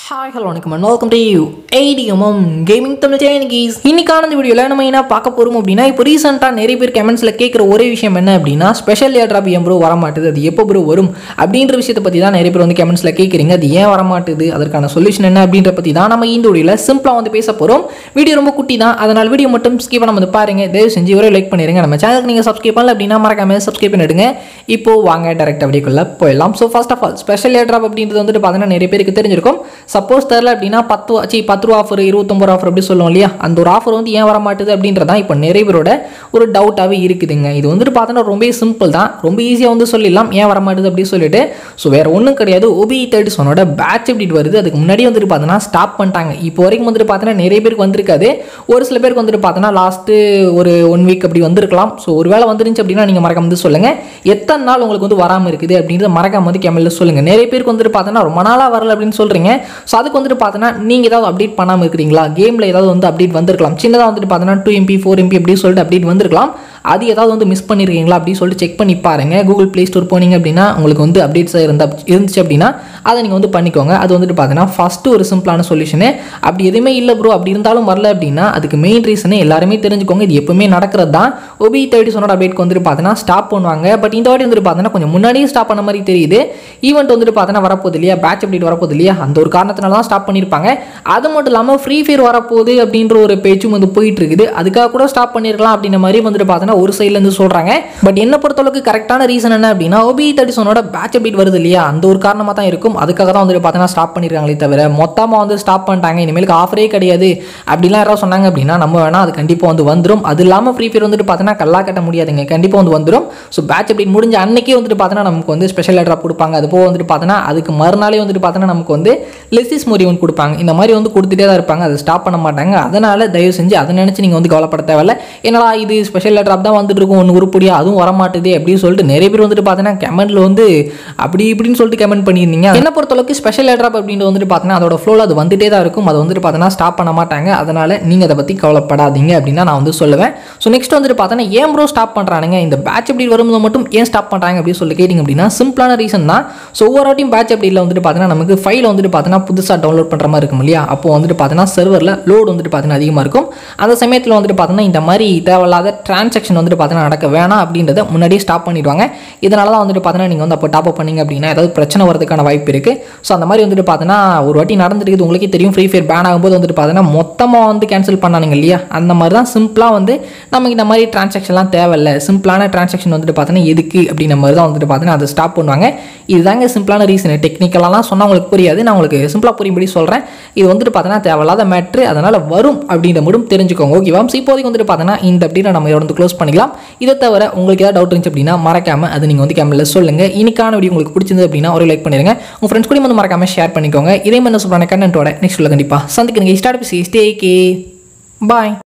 hi hello வணக்கம் and welcome to you ADMM gaming Tamil சேனகிஸ் இன்னைக்கான இந்த வீடியோவில் நம்ம என்ன பார்க்க போகிறோம் அப்படின்னா இப்போ ரீசெண்டாக நிறைய பேர் கமெண்ட்ஸில் கேட்குற ஒரே விஷயம் என்ன அப்படின்னா ஸ்பெஷல் ஏர் ட்ராப் ஏன் ப்ரோ வரமாட்டுது அது எப்போ ப்ரோ வரும் அப்படின்ற விஷயத்தை பற்றி தான் நிறைய பேர் வந்து கமெண்ட்ஸில் கேட்குறீங்க அது ஏன் வரமாட்டுது அதற்கான சொல்யூஷன் என்ன அப்படின்ற பற்றி தான் நம்ம இந்த வீடியோவில் சிம்பிளாக வந்து பேச போகிறோம் வீடியோ ரொம்ப குட்டி தான் அதனால் வீடியோ மட்டும் ஸ்கிப் பண்ண வந்து பாருங்க தயவு செஞ்சு ஒரே லைக் பண்ணிடுங்க நம்ம சேனலுக்கு நீங்கள் சப்ஸ்கிரைப் பண்ணல அப்படின்னா மறக்காம சப்ஸ்கிரைப் பண்ணிடுங்க இப்போ வாங்க டேரக்ட் வீடியோக்குள்ள போயிடலாம் so first of all special air drop அப்படின்றது வந்துட்டு பார்த்தீங்கன்னா நிறைய பேருக்கு தெரிஞ்சிருக்கும் சப்போஸ் தெரில அப்படின்னா பத்து சி பத்து ரூபா ஆஃபர் இருபத்தொம்பது ஆஃபர் அப்படி சொல்லுவோம் இல்லையா அந்த ஒரு ஆஃபர் வந்து ஏன் வர மாட்டுது அப்படின்றதான் இப்போ நிறைய பேரோட ஒரு டவுட்டாகவே இருக்குதுங்க இது வந்துட்டு பார்த்தோன்னா ரொம்ப சிம்பிள் தான் ரொம்ப ஈஸியாக வந்து சொல்லிடலாம் ஏன் வர மாட்டுது அப்படின்னு சொல்லிட்டு ஸோ வேறு ஒன்றும் கிடையாது ஓபி தேர்ட்டி சொன்னோட பேட்ச் எப்படி வருது அதுக்கு முன்னாடி வந்துட்டு பார்த்தோன்னா ஸ்டாப் பண்ணிட்டாங்க இப்போ வரைக்கும் வந்துட்டு பார்த்தோன்னா நிறைய பேருக்கு வந்திருக்காது ஒரு சில பேருக்கு வந்துட்டு பார்த்தோன்னா லாஸ்ட்டு ஒரு ஒன் வீக் அப்படி வந்திருக்கலாம் ஸோ ஒரு வேளை வந்துருந்துச்சு அப்படின்னா நீங்கள் மறக்காம வந்து சொல்லுங்கள் எத்தனை நாள் உங்களுக்கு வந்து வராமல் இருக்குது அப்படின்றத மறக்காம வந்து கேமலில் சொல்லுங்கள் நிறைய பேருக்கு வந்துட்டு பார்த்தோன்னா ரொம்ப நாளாக வரல அப்படின்னு சொல்கிறீங்க ஸோ அதுக்கு வந்துட்டு பார்த்தோன்னா நீங்கள் ஏதாவது அப்டேட் பண்ணாமல் இருக்கிறீங்களா கேமில் ஏதாவது வந்து அப்டேட் வந்திருக்கலாம் சின்னதாக வந்துட்டு பார்த்தோன்னா டூ எம்பி ஃபோர் எம்பி அப்படின்னு சொல்லிட்டு அப்டேட் வந்திருக்கலாம் அது ஏதாவது வந்து மிஸ் பண்ணியிருக்கீங்களா அப்படின்னு சொல்லிட்டு செக் பண்ணி பாருங்க கூகுள் ப்ளே ஸ்டோர் போனீங்க அப்படின்னா உங்களுக்கு வந்து அப்டேட்ஸ் இருந்தா இருந்துச்சு அப்படின்னா அதை நீங்கள் வந்து பண்ணிக்கோங்க அது வந்துட்டு பார்த்தீங்கன்னா ஃபஸ்ட்டு ஒரு சிம்பிளான சொல்யூஷனு அப்படி எதுவுமே இல்லை ப்ரோ அப்படி இருந்தாலும் வரல அப்படின்னா அதுக்கு மெயின் ரீசனே எல்லாருமே தெரிஞ்சுக்கோங்க இது எப்பவுமே நடக்கிறது தான் ஒபி தேர்ட்டி சொன்னோட அப்டேட்க்கு வந்துட்டு பார்த்தீங்கன்னா ஸ்டாப் பண்ணுவாங்க பட் இந்த வாட்டி வந்துட்டு பார்த்தீங்கன்னா கொஞ்சம் முன்னாடியே ஸ்டாப் பண்ண மாதிரி தெரியுது ஈவெண்ட் வந்துட்டு பார்த்தீங்கன்னா வரப்போகுது இல்லையா பேட்ச் அப்டேட் வரப்போகுது இல்லையா அந்த ஒரு காரணத்தினால தான் ஸ்டாப் பண்ணியிருப்பாங்க அது மட்டும் இல்லாமல் ஃப்ரீ ஃபயர் வரப்போகுது அப்படின்ற ஒரு பேச்சும் வந்து போயிட்டு இருக்குது அதுக்காக கூட ஸ்டாப் பண்ணியிருக்கலாம் அப்படின்ற மாதிரி வந்துட்டு பார்த்தீங்கன்னா ஒரு சைட்லேருந்து சொல்கிறாங்க பட் என்ன பொறுத்தளவுக்கு கரெக்டான ரீசன் என்ன அப்படின்னா ஓபி தேர்ட்டி சொன்னோட பேட்ச் அப்டேட் வருது இல்லையா அந்த ஒரு காரணமாக தான் இருக்கும் அதுக்காக தான் வந்துட்டு பார்த்தீங்கன்னா ஸ்டாப் பண்ணியிருக்காங்களே தவிர மொத்தமாக வந்து ஸ்டாப் பண்ணிட்டாங்க இனிமேலுக்கு ஆஃபரே கிடையாது அப்படிலாம் யாராவது சொன்னாங்க அப்படின்னா நம்ம வேணால் அது கண்டிப்பாக வந்து வந்துடும் அது இல்லாமல் ஃப்ரீ ஃபயர் வந்துட்டு பார்த்தீங்கன்னா கல்லா கட்ட முடியாதுங்க கண்டிப்பாக வந்து வந்துடும் ஸோ பேட்ச் அப்டேட் முடிஞ்ச அன்னைக்கே வந்துட்டு பார்த்தீங்கன்னா நமக்கு வந்து ஸ்பெஷல் ட்ராப் கொடுப்பாங்க அது போக வந்துட்டு பார்த்தீங்கன்னா அதுக்கு மறுநாளே வந்துட்டு பார்த்தீங்கன்னா நமக்கு வந்து லெசிஸ் மோரி ஒன்று கொடுப்பாங்க இந்த மாதிரி வந்து கொடுத்துட்டே தான் இருப்பாங்க அதை ஸ்டாப் பண்ண மாட்டாங்க அதனால் தயவு செஞ்சு அதை நினச்சி நீங்கள் வந்து கவலைப்பட தேவையில்ல என்னடா இது ஸ்பெஷல் ட்ராப் தான் வந்துட்டு இருக்கும் ஒன்று உருப்படியா அதுவும் வர மாட்டுது அப்படின்னு சொல்லிட்டு நிறைய பேர் வந்துட்டு பார்த்தீங்கன்னா கமெண்ட்டில் வந்து அப்படி இப்படின்னு சொல்லிட்டு கமெண்ட் பண்ணியிருந்தீங்க என்ன பொறுத்தளவுக்கு ஸ்பெஷல் ட்ராப் அப்படின்றது வந்துட்டு பார்த்தீங்கன்னா அதோட ஃப்ளோவில் அது வந்துட்டே தான் இருக்கும் அது வந்துட்டு பார்த்தீங்கன்னா ஸ்டாப் பண்ண மாட்டாங்க அதனால் நீங்கள் அதை பற்றி கவலைப்படாதீங்க அப்படின்னா நான் வந்து சொல்லுவேன் ஸோ நெக்ஸ்ட் வந்துட்டு பார்த்தீங்கன்னா ஏன் ப்ரோ ஸ்டாப் பண்ணுறானுங்க இந்த பேட்ச் அப்படி வரும்போது மட்டும் ஏன் ஸ்டாப் பண்ணுறாங்க அப்படின்னு சொல்லி கேட்டிங்க அப்படின்னா சிம்பிளான ரீசன் தான் ஸோ ஒவ்வொரு வாட்டியும் பேட்ச் அப்படியில் வந்துட்டு பார்த்தீங்கன்னா நமக்கு ஃபைல் வந்துட்டு பார்த்தீங்கன்னா புதுசாக டவுன்லோட் பண்ணுற மாதிரி இருக்கும் இல்லையா அப்போ வந்துட்டு பார்த்தீங்கன்னா சர்வரில் லோடு வந்துட்டு பார்த்தீங்கன்னா அதிகமாக இருக்கும் அந்த சமயத்தில் வந்துட்டு பார்த்தீங்கன்னா இந்த மாதிரி தேவையில்லாத டிரான்சாக்ஷன் வந்துட்டு பார்த்தீங்கன்னா நடக்க வேணாம் அப்படின்றத முன்னாடியே ஸ்டாப் பண்ணிடுவாங்க இதனால தான் வந்துட்டு பார்த்தீங்கன்னா நீங்கள் வந்து அப்போ டாப் அப் பண்ணீங்க அப்படின்னா ஏதாவது பிரச்சனை வரதுக்கான வாய்ப்பு இருக்குது ஸோ அந்த மாதிரி வந்துட்டு பார்த்தீங்கன்னா ஒரு வாட்டி நடந்துருக்குது உங்களுக்கே தெரியும் ஃப்ரீ ஃபயர் பேன் ஆகும்போது வந்துட்டு பார்த்தீங்கன்னா மொத்தமாக வந்து கேன்சல் பண்ணானுங்க இல்லையா அந்த மாதிரி தான் சிம்பிளாக வந்து நமக்கு இந்த மாதிரி டிரான்சாக்ஷன்லாம் தேவையில்ல சிம்பிளான டிரான்சாக்ஷன் வந்துட்டு பார்த்தீங்கன்னா எதுக்கு அப்படின்ற மாதிரி தான் வந்துட்டு பார்த்தீங்கன்னா அதை ஸ்டாப் பண்ணுவாங்க இதுதாங்க சிம்பிளான ரீசன் டெக்னிக்கலாலாம் சொன்னால் உங்களுக்கு புரியாது நான் உங்களுக்கு சிம்பிளாக புரியும்படி சொல்கிறேன் இது வந்துட்டு பார்த்தீங்கன்னா தேவையில்லாத மேட்ரு அதனால் வரும் அப்படின்ற மட்டும் தெரிஞ்சுக்கோங்க ஓகேவா ஸோ இப்போதைக்கு வந்துட்டு பார்த்தீங்கன்னா இந்த அப்படின்னா நம்ம இதோட வந்து க்ளோஸ் பண்ணிக்கலாம் இதை தவிர உங்களுக்கு ஏதாவது டவுட் இருந்துச்சு அப்படின்னா மறக்காம அது நீங்கள் வந்து கேமரில் சொல்லுங்கள் இன்னைக்கான வீடியோ உங்களுக்கு பிடிச்சிருந்தது அப்படின்னா ஒரு லைக் பண்ணிடுங்க உங்கள் ஃப்ரெண்ட்ஸ் கூட வந்து மறக்காம ஷேர் பண்ணிக்கோங்க இதே மாதிரி சூப்பரான கண்டென்ட்டோட நெக்ஸ்ட் கண்டிப்பாக சந்திக்கிறீங்க ஸ்டார்ட் ஸ்டே கே பாய்